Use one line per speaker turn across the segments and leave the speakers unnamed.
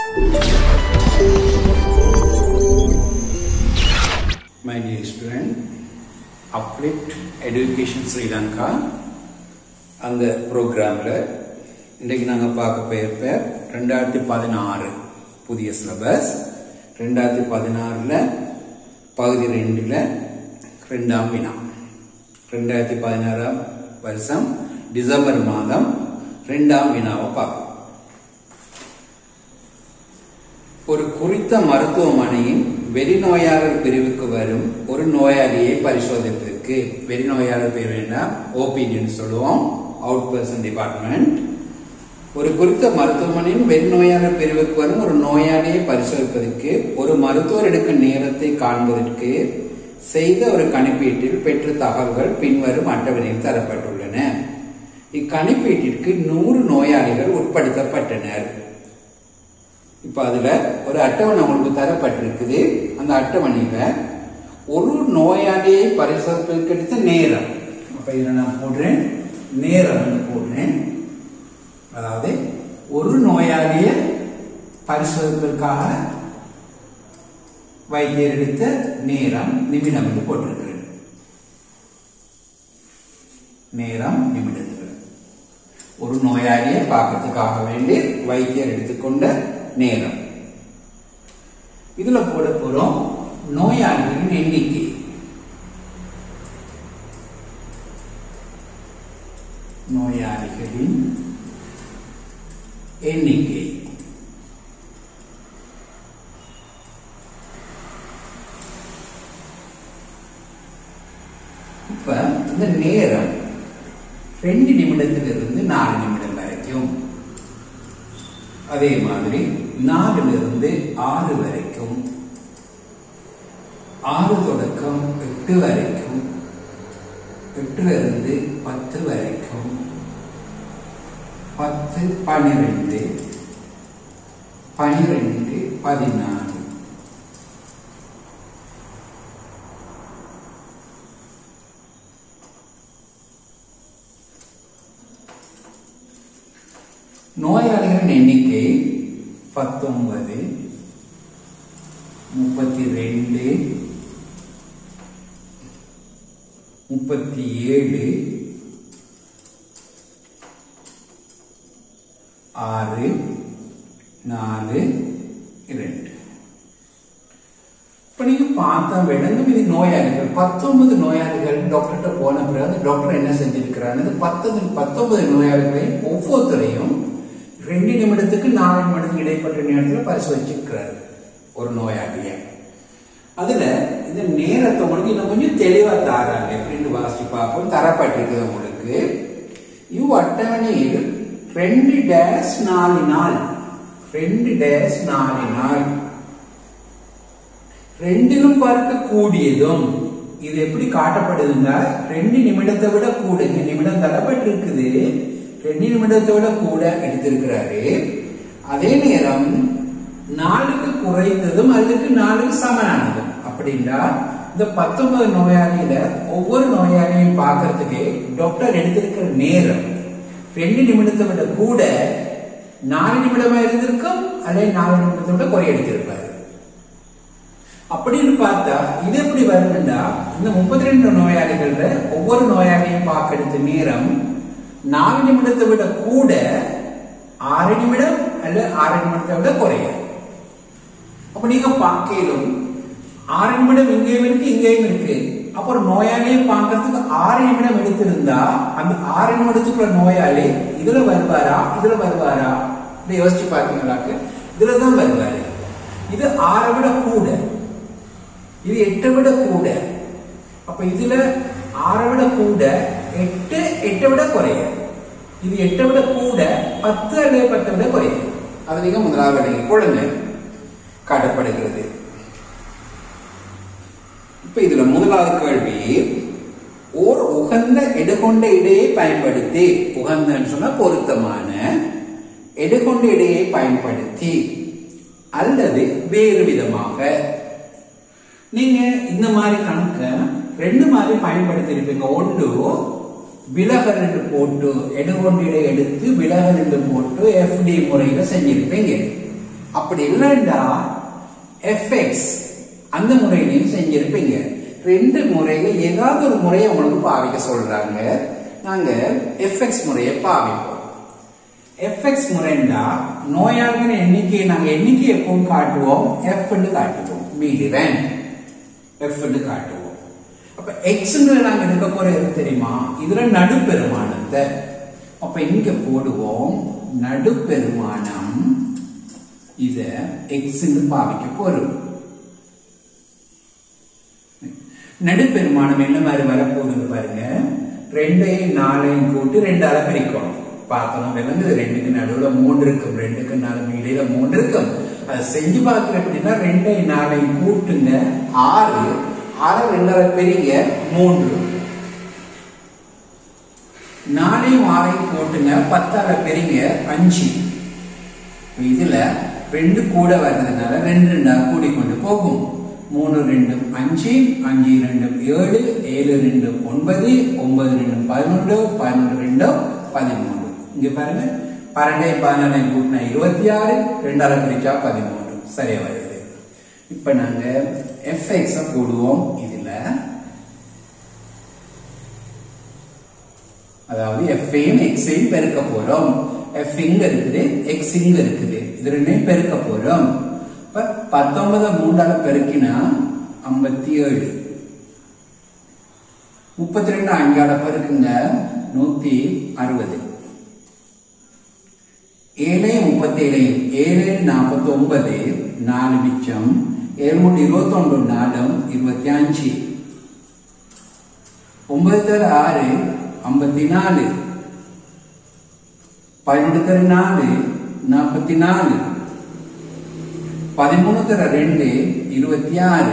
My dear student, Uplift Education Sri Lanka அந்த ப்ரோக்ராமில் இன்றைக்கு நாங்கள் பார்க்க பெயர் பேர் ரெண்டாயிரத்தி பதினாறு புதிய சிலபஸ் ரெண்டாயிரத்தி பதினாறில் பகுதி ரெண்டில் ரெண்டாம் வினா ரெண்டாயிரத்தி பதினாறாம் வருஷம் டிசம்பர் மாதம் ரெண்டாம் வினாவை பார்ப்போம் ஒரு குறித்த மருத்துவமனையின் வெறிநோயாளர் பிரிவுக்கு வரும் ஒரு நோயாளியை பரிசோதிப்பதற்கு வெறிநோயாளர் பிரிவு என்ன ஓபிடின்னு சொல்லுவோம் அவுட் பர்சன் டிபார்ட்மெண்ட் ஒரு குறித்த மருத்துவமனையின் வெறிநோயாளர் பிரிவுக்கு வரும் ஒரு நோயாளியை பரிசோதிப்பதற்கு ஒரு மருத்துவர் எடுக்கும் நேரத்தை காண்பதற்கு செய்த ஒரு கணிப்பீட்டில் பெற்ற தகவல்கள் பின்வரும் அட்டவணையில் தரப்பட்டுள்ளன இக்கணிப்பீட்டிற்கு நூறு நோயாளிகள் உட்படுத்தப்பட்டனர் இப்ப அதுல ஒரு அட்டவணை உங்களுக்கு தரப்பட்டிருக்குது அந்த அட்டவணையில ஒரு நோயாளியை பரிசோதிப்பதற்கு எடுத்த நேரம் அப்ப இதுல நான் போடுறேன் நேரம் போடுறேன் அதாவது ஒரு நோயாளியை பரிசோதிப்பதற்காக வைத்தியர் எடுத்த நேரம் நிமிடம் என்று போட்டிருக்கிறேன் நேரம் நிமிடத்தில் ஒரு நோயாளியை பார்க்கறதுக்காக வேண்டி வைத்தியர் எடுத்துக்கொண்ட நேரம் இதுல போட போறோம் நோயாளிகளின் எண்ணிக்கை நோயாளிகளின் எண்ணிக்கை இப்ப இந்த நேரம் ரெண்டு நிமிடத்திலிருந்து நாலு நிமிடம் வரைக்கும் அதே மாதிரி நாலுல இருந்து ஆறு வரைக்கும் ஆறு தொடக்கம் எட்டு வரைக்கும் எட்டுல இருந்து பத்து வரைக்கும் பத்து பனிரெண்டு பனிரெண்டு பதினாறு நோயாளிகளின் எண்ணிக்கை பத்தொன்பது முப்பத்தி ரெண்டு முப்பத்தி ஏழு ஆறு நாலு இரண்டு இப்ப நீங்க பார்த்தா விளங்கும் இது நோயாளிகள் பத்தொன்பது நோயாளிகள் டாக்டர்கிட்ட போன பிறகு டாக்டர் என்ன செஞ்சிருக்கிறாரு பத்தொன்பது பத்தொன்பது நோயாளிகளையும் ஒவ்வொருத்தரையும் ரெண்டு நிமிடத்துக்கு நாலு நிமிடத்துக்கு இடைப்பட்ட நேரத்தில் பரிசோதிச்சிருக்கிறாரு ஒரு நோயாளிய அதுல இந்த நேரத்தை உங்களுக்கு இன்னும் கொஞ்சம் தெளிவா தாராங்க எப்படின்னு வாசிச்சு பார்ப்போம் தரப்பட்டிருக்குது உங்களுக்கு இவ் அட்டவணையில் ரெண்டு டேஸ் நாலு நாள் ரெண்டு டேஸ் நாலு நாள் ரெண்டிலும் பார்க்க கூடியதும் இது எப்படி காட்டப்படுதுன்னா ரெண்டு நிமிடத்தை விட கூட இந்த நிமிடம் தரப்பட்டிருக்குது ரெண்டு நிமிடத்தை விட கூட எடுத்திருக்கிறாரு அதே நேரம் நாலுக்கு குறைந்ததும் அதுக்கு நாலுக்கு சமனானதும் அப்படின்னா இந்த பத்தொன்பது நோயாளியில ஒவ்வொரு நோயாளியும் பார்க்கறதுக்கு டாக்டர் எடுத்திருக்கிற நேரம் ரெண்டு நிமிடத்தை விட கூட நாலு நிமிடமா இருந்திருக்கும் அதே நாலு நிமிடத்தை விட குறை எடுத்திருப்பாரு அப்படின்னு பார்த்தா இது எப்படி வரும்னா இந்த முப்பத்தி ரெண்டு நோயாளிகள்ல ஒவ்வொரு நோயாளியும் பார்க்க எடுத்த நேரம் நாலு நிமிடத்தை விட கூட ஆறு நிமிடம் அல்ல ஆறு நிமிடத்தை விட குறையும் அப்ப நீங்க பார்க்கலும் ஆறு நிமிடம் இங்கேயும் இருக்கு இங்கேயும் இருக்கு அப்புறம் நோயாளியை பார்க்கறதுக்கு ஆறு நிமிடம் எடுத்திருந்தா அந்த ஆறு நிமிடத்துக்குள்ள நோயாளி இதுல வருவாரா இதுல வருவாரா இதை யோசிச்சு பார்த்தீங்களாக்கு இதுலதான் வருவாரு இது ஆறை விட கூட இது எட்டை விட கூட அப்ப இதுல ஆறை விட கூட எட்டு எட்டை விட குறைய இது எட்டை விட கூட பத்து அல்லது பத்தை விட குறைய அது நீங்க முதலாவது குழந்தை காட்டப்படுகிறது இப்ப இதுல முதலாவது கேள்வி ஓர் உகந்த எடுகொண்ட இடையை பயன்படுத்தி உகந்தன்னு சொன்னா பொருத்தமான எடுகொண்ட இடையை பயன்படுத்தி அல்லது வேறு விதமாக நீங்க இந்த மாதிரி கணக்க ரெண்டு மாதிரி பயன்படுத்தி இருப்பீங்க ஒன்று விலகல் என்று போட்டு எடுகொண்டிட எடுத்து விலகல் என்று போட்டு எஃப்டி முறையில செஞ்சிருப்பீங்க அப்படி இல்லைண்டா எஃப்எக்ஸ் அந்த முறையிலையும் செஞ்சிருப்பீங்க ரெண்டு முறையில ஏதாவது ஒரு முறையை உங்களுக்கு பாவிக்க சொல்றாங்க நாங்க எஃப்எக்ஸ் முறையை பாவிப்போம் எஃப்எக்ஸ் முறைண்டா நோயாளிகள் எண்ணிக்கையை நாங்க எண்ணிக்கை எப்பவும் காட்டுவோம் எஃப் காட்டுவோம் மீடிவன் எஃப் காட்டுவோம் அப்ப எக்ஸ்ங்கிற நாங்க எடுக்க போற எது தெரியுமா இதுல நடுப்பெருமானத்தை அப்ப இங்க போடுவோம் நடுப்பெருமானம் இத எக்ஸ்ன்னு பாவிக்க போறோம் நடுப்பெருமானம் என்ன மாதிரி வரப்போகுது பாருங்க ரெண்டையும் நாலையும் கூட்டி ரெண்டால பிரிக்கணும் பார்த்தோம் விளங்குது ரெண்டுக்கு நடுவுல மூன்று இருக்கும் ரெண்டுக்கு நாலு இடையில மூன்று இருக்கும் அது செஞ்சு பார்க்கிற அப்படின்னா ரெண்டையும் நாலையும் கூட்டுங்க ஆறு ஆறு ரெண்டால பெரிய மூன்று நாலையும் ஆறையும் போட்டுங்க பத்தால பெரிய அஞ்சு இதுல ரெண்டு கூட வர்றதுனால ரெண்டு ரெண்டா கூடிக்கொண்டு போகும் மூணு ரெண்டும் அஞ்சு அஞ்சு ரெண்டும் ஏழு ஏழு ரெண்டும் ஒன்பது ஒன்பது ரெண்டும் பதினொன்று பதினொன்று ரெண்டும் பதிமூணு இங்க பாருங்க பன்னெண்டை பதினாலு கூட்டினா இருபத்தி ஆறு ரெண்டால பிரிச்சா பதிமூணு சரியா வருது இப்ப நாங்க எஃப்எக்ஸ போடுவோம் இதுல அதாவது எஃப்ஐயும் எக்ஸையும் பெருக்க போறோம் எஃப் இங்க இருக்குது எக்ஸ் இங்க இருக்குது இது ரெண்டையும் பெருக்க போறோம் இப்ப பத்தொன்பது மூன்றால பெருக்கினா ஐம்பத்தி ஏழு முப்பத்தி ரெண்டு அஞ்சால பெருக்குங்க நூத்தி அறுபது ஏழு முப்பத்தி ஏழையும் ஏழு நாற்பத்தி ஒன்பது நாலு மிச்சம் ஏழு மூணு இருபத்தி ஒன்று நாலும் இருபத்தி அஞ்சு ஒன்பது தர ஆறு ஐம்பத்தி நாலு பதினொன்று தர நாலு நாற்பத்தி நாலு பதிமூணு தர ரெண்டு இருபத்தி ஆறு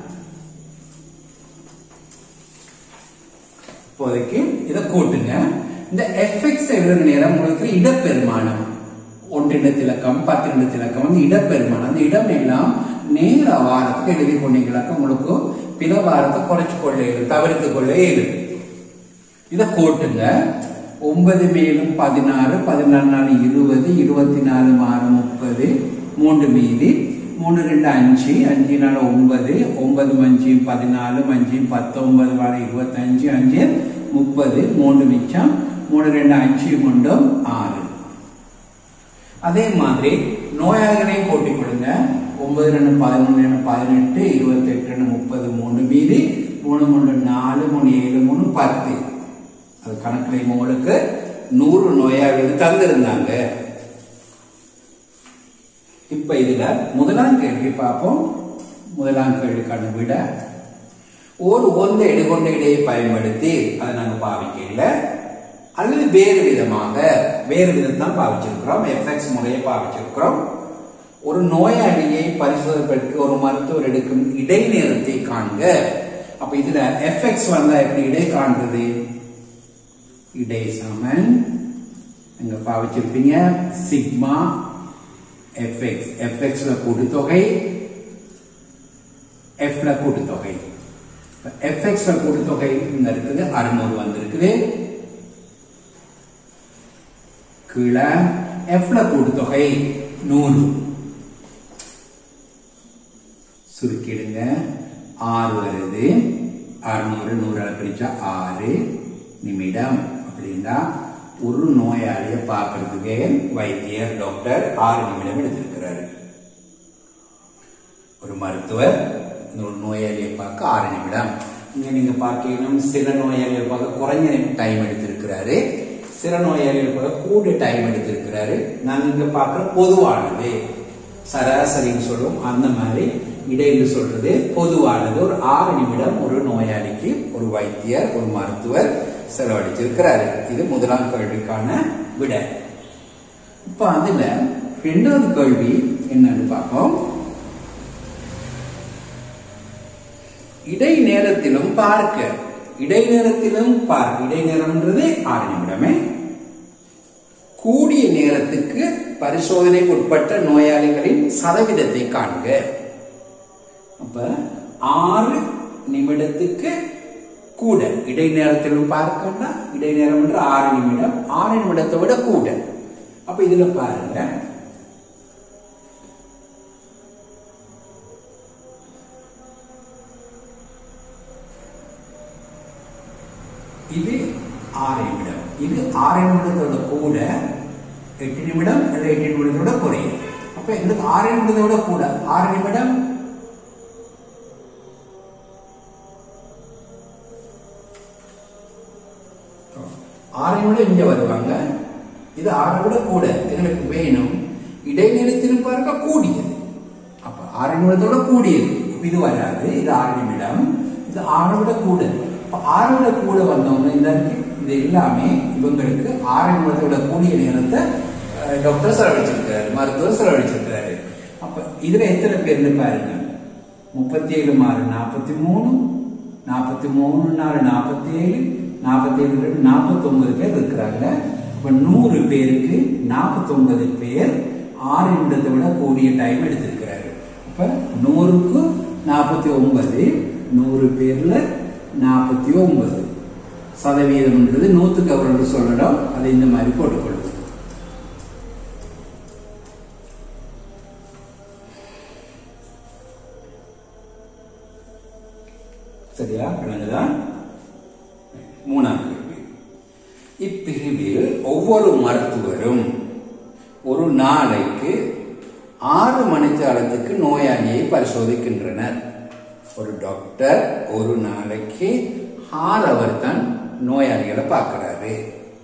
இப்போதைக்கு இதை கூட்டுங்க இந்த எஃப்எக்ஸ் எழுதுற நேரம் உங்களுக்கு இடப்பெருமானம் ஒன்றின திலக்கம் பத்திரண்டு திலக்கம் வந்து இடப்பெருமானம் அந்த இடம் எல்லாம் நேர வாரத்துக்கு எழுதி கொண்டீங்களாக்க உங்களுக்கு பிற வாரத்தை குறைச்சு கொள்ள இயலும் தவிர்த்து கொள்ள இயலும் இதை கூட்டுங்க ஒன்பது மேலும் பதினாறு பதினாறு நாலு இருபது இருபத்தி நாலு ஆறு முப்பது மூன்று மீதி மூணு ரெண்டு அஞ்சு அஞ்சு நாலு ஒன்பது ஒன்பது அஞ்சு பதினாலு அஞ்சு பத்தொன்பது வாழ இருபத்தஞ்சு அஞ்சு முப்பது மூணு மிச்சம் மூணு ரெண்டு அஞ்சு கொண்டும் ஆறு அதே மாதிரி நோயாளிகளையும் கூட்டிக் கொடுங்க ஒன்பது ரெண்டு பதினொன்று ரெண்டு பதினெட்டு இருபத்தி எட்டு ரெண்டு முப்பது மூணு மீதி மூணு மூணு நாலு மூணு ஏழு மூணு பத்து அது கணக்கில் உங்களுக்கு நூறு நோயாளிகள் தந்திருந்தாங்க இப்ப இதுல முதலாம் கேள்வி பார்ப்போம் முதலாம் கேள்விக்கான விட ஒரு ஒந்த எடுகொண்ட இடையை பயன்படுத்தி அதை நாங்க பாவிக்கல அல்லது வேறு விதமாக வேறு விதம் தான் பாவிச்சிருக்கிறோம் எஃப்எக்ஸ் முறையை பாவிச்சிருக்கிறோம் ஒரு நோயாளியை பரிசோதனைக்கு ஒரு மருத்துவர் எடுக்கும் இடைநேரத்தை காண்க அப்ப இதுல எஃப்எக்ஸ் வந்தா எப்படி இடை காண்றது இடை சமன் இங்க பாவிச்சிருப்பீங்க சிக்மா எஃப்எக்ஸ் எஃப்எக்ஸ்ல கூட்டுத்தொகை எஃப்ல கூட்டுத்தொகை எஃப்எக்ஸ்ல கூட்டுத்தொகை இங்க இருக்குது அறுநூறு வந்திருக்குது கீழே எஃப்ல கூட்டுத்தொகை நூறு சுருக்கிடுங்க ஆறு வருது அறுநூறு நூறு பிரிச்சா ஆறு நிமிடம் அப்படின்னா ஒரு நோயாளியை பார்க்கறதுக்கு வைத்தியர் டாக்டர் ஆறு நிமிடம் எடுத்திருக்கிறாரு ஒரு மருத்துவர் ஒரு நோயாளியை பார்க்க ஆறு நிமிடம் இங்க நீங்க பார்க்கணும் சில நோயாளியை பார்க்க குறைஞ்ச டைம் எடுத்திருக்கிறாரு சில நோயாளிகள் கூட கூட டைம் எடுத்திருக்கிறாரு நான் இங்க பார்க்கிற பொதுவானது சராசரின்னு சொல்லுவோம் அந்த மாதிரி இடையில சொல்றது பொதுவானது ஒரு ஆறு நிமிடம் ஒரு நோயாளிக்கு ஒரு வைத்தியர் ஒரு மருத்துவர் செலவழிச்சிருக்கிறாரு இது முதலாம் கேள்விக்கான விட இப்ப அதுல ரெண்டாவது கேள்வி என்னன்னு பார்ப்போம் இடை நேரத்திலும் பார்க்க இடை நேரத்திலும் பார்க்க இடை நேரம்ன்றது ஆறு நிமிடமே கூடிய நேரத்துக்கு பரிசோதனைக்கு உட்பட்ட நோயாளிகளின் சதவீதத்தை காண்க அப்ப ஆறு நிமிடத்துக்கு கூட இடைநேரத்திலும் பார்க்கணும்னா இடைநேரம் என்று ஆறு நிமிடம் ஆறு நிமிடத்தை விட கூட அப்ப இதுல பாருங்க இது ஆறு நிமிடம் இது ஆறு நிமிடத்தோட கூட எட்டு நிமிடம் அல்லது எட்டு நிமிடத்தோட குறையும் அப்ப எங்களுக்கு ஆறு நிமிடத்தோட கூட ஆறு நிமிடம் ஆறு நிமிடம் இங்க வருவாங்க இது ஆறை விட கூட எங்களுக்கு வேணும் இடைநிலைத்திலும் பார்க்க கூடியது அப்ப ஆறு நிமிடத்தோட கூடியது இப்ப இது வராது இது ஆறு நிமிடம் இது ஆறை விட கூட அப்ப ஆறை விட கூட வந்தவங்க இந்த இது எல்லாமே இவங்களுக்கு ஆறு நிமிடத்தோட கூடிய நேரத்தை அஹ், டாக்டர் செலவழிச்சிருக்காரு மருத்துவர் செலவழிச்சிருக்காரு அப்ப இதுல எத்தனை பேர்னு பாருங்க முப்பத்தி ஏழு மாறு நாற்பத்தி மூணு நாற்பத்தி மூணு நாலு நாற்பத்தி ஏழு நாற்பத்தி ஏழு ரெண்டு நாற்பத்தி ஒன்பது பேர் இருக்கிறாங்க இப்ப நூறு பேருக்கு நாற்பத்தி ஒன்பது பேர் ஆறு நிமிடத்தை விட கூடிய டைம் எடுத்திருக்கிறாரு அப்ப நூறுக்கு நாற்பத்தி ஒன்பது நூறு பேர்ல நாற்பத்தி ஒன்பது சதவீதம்ன்றது நூத்துக்கு அவர்கள் சொல்லணும் அதை இந்த மாதிரி போட்டுக்கொள்ளும் சரியா விளங்குதா மூணாம் கேள்வி இப்பிரிவில் ஒவ்வொரு மருத்துவரும் ஒரு நாளைக்கு ஆறு மணித்தாளத்துக்கு நோயாளியை பரிசோதிக்கின்றனர் ஒரு டாக்டர் ஒரு நாளைக்கு ஆறு அவர் தான் நோயாளிகளை பார்க்கிறாரு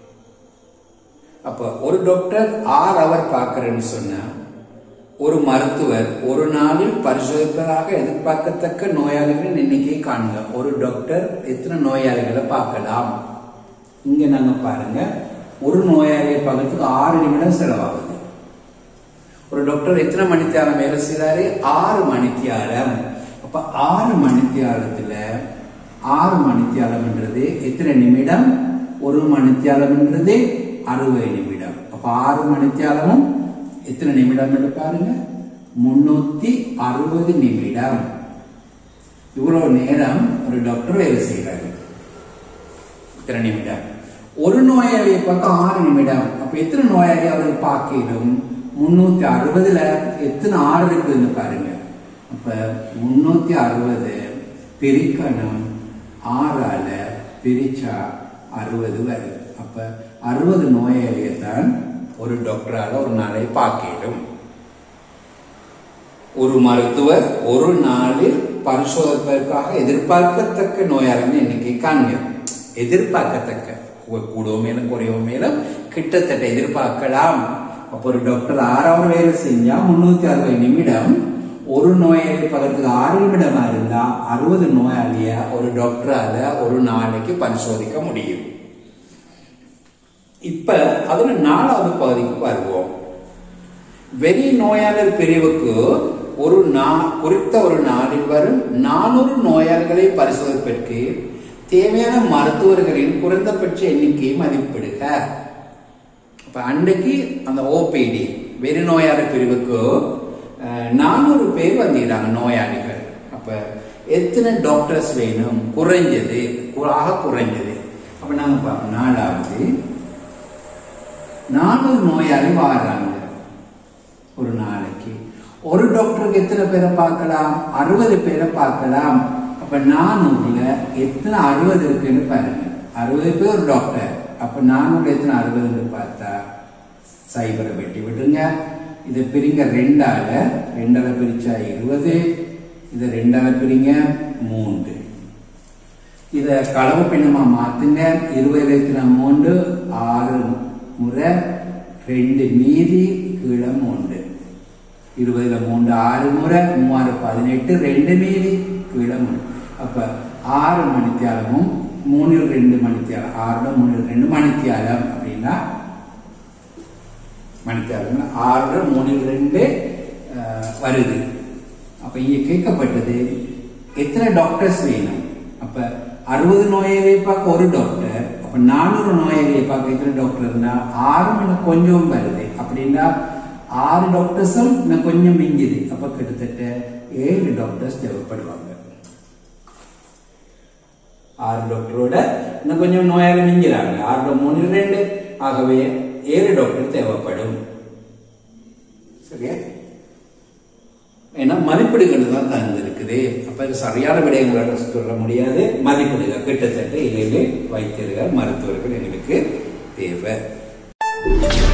அப்ப ஒரு டாக்டர் ஆறு அவர் பார்க்கிறேன்னு சொன்னா ஒரு மருத்துவர் ஒரு நாளில் பரிசோதிப்பதாக எதிர்பார்க்கத்தக்க நோயாளிகளின் எண்ணிக்கையை காணுங்க ஒரு டாக்டர் எத்தனை நோயாளிகளை பார்க்கலாம் இங்க நாங்க பாருங்க ஒரு நோயாளியை பார்க்கறதுக்கு ஆறு நிமிடம் செலவாகுது ஒரு டாக்டர் எத்தனை மணித்தியாலம் வேலை செய்யறாரு ஆறு மணித்தியாலம் அப்ப ஆறு மணித்தியாலத்துல ஆறு மணித்தியாலம்ன்றது எத்தனை நிமிடம் ஒரு மணித்தியாலம்ன்றது அறுபது நிமிடம் அப்ப ஆறு மணித்தியாலமும் எத்தனை நிமிடம் பாருங்க முன்னூத்தி அறுபது நிமிடம் இவ்வளவு நேரம் ஒரு டாக்டர் வேலை செய்யறாரு எத்தனை நிமிடம் ஒரு நோயாளியை பார்க்க ஆறு நிமிடம் அப்ப எத்தனை நோயாளி அவர் பார்க்கணும் முன்னூத்தி அறுபதுல எத்தனை ஆறு இருக்குதுன்னு பாருங்க அப்ப முன்னூத்தி அறுபது பிரிக்கணும் ஆறால பிரிச்சா அறுபது வருது அப்ப அறுபது நோயாளியை தான் ஒரு டாக்டரால ஒரு நாளை பார்க்கணும் ஒரு மருத்துவர் ஒரு நாளில் பரிசோதிப்பதற்காக எதிர்பார்க்கத்தக்க நோயாளின் எண்ணிக்கை காண்க எதிர்பார்க்கத்தக்க கூ- கூடவோ மேலும் குறையவோ மேலும் கிட்டத்தட்ட எதிர்பார்க்கலாம் அப்போ ஒரு டாக்டர் ஆறாவது வேலை செஞ்சா முன்னூத்தி அறுபது நிமிடம் ஒரு நோயாளி பக்கத்துக்கு ஆறு நிமிடமா இருந்தா அறுபது நோயாளிய ஒரு டாக்டரால ஒரு நாளைக்கு பரிசோதிக்க முடியும் இப்ப அதுல நாலாவது பகுதிக்கு வருவோம் வெளி நோயாளர் பிரிவுக்கு ஒரு நா குறித்த ஒரு நாளில் வரும் நானூறு நோயாளிகளை பரிசோதிப்பதற்கு தேவையான மருத்துவர்களின் குறைந்தபட்ச எண்ணிக்கையை மதிப்பிடுக அப்ப அன்றைக்கு அந்த ஓபிடி வெளி நோயாளர் பிரிவுக்கு நானூறு பேர் வந்திருக்காங்க நோயாளிகள் அப்ப எத்தனை டாக்டர்ஸ் வேணும் குறைஞ்சது கு- ஆக குறைஞ்சது அப்ப நாங்க பார்ப்போம் நாலாவது நானூறு நோயாளி வாடுறாங்க ஒரு நாளைக்கு ஒரு டாக்டருக்கு எத்தனை பேரை பார்க்கலாம் அறுபது பேரை பார்க்கலாம் அப்ப நானூறுல எத்தனை அறுபது இருக்குன்னு பாருங்க அறுபது பேர் ஒரு டாக்டர் அப்ப நானூறுல எத்தனை அறுபதுன்னு பார்த்தா சைபரை வெட்டி விடுங்க இதை பிரிங்க ரெண்டால ரெண்டால பிரிச்சா இருபது இதை ரெண்டால பிரிங்க மூன்று இத களவு பின்னமா மாத்துங்க இருபதுல எத்தனை மூன்று ஆறு முறை ரெண்டு மீதி கீழே மூன்று இருபதுல மூன்று ஆறு முறை மூவாறு பதினெட்டு ரெண்டு மீதி கீழே மூணு அப்ப ஆறு மணித்தியாலமும் மூணில் ரெண்டு மணித்தியாலம் ஆறுல மூணில் ரெண்டு மணித்தியாலம் அப்படின்னா மணித்தியாலம் ஆறுல மூணில் ரெண்டு அஹ், வருது அப்ப இங்க கேட்கப்பட்டது எத்தனை டாக்டர்ஸ் வேணும் அப்ப அறுபது நோயாளியை பார்க்க ஒரு டாக்டர் அப்ப நானூறு நோயாளியை பார்க்க எத்தனை டாக்டர் இருந்தா ஆறு இன்னும் கொஞ்சம் வருது அப்படின்னா ஆறு டாக்டர்ஸும் இன்னும் கொஞ்சம் மிஞ்சுது அப்ப கிட்டத்தட்ட ஏழு டாக்டர்ஸ் தேவைப்படுவாங்க ஆறு டாக்டரோட இன்னும் கொஞ்சம் நோயாளி மிஞ்சுறாங்க ஆறு மூணு ரெண்டு ஆகவே ஏழு டாக்டர் தேவைப்படும் சரியா ஏன்னா மதிப்பீடுகள் தான் தந்திருக்குது அப்ப இது சரியான விடயங்களோட சொல்ல முடியாது மதிப்பீடுகள் கிட்டத்தட்ட ஏழு வைத்தியர்கள் மருத்துவர்கள் எங்களுக்கு தேவை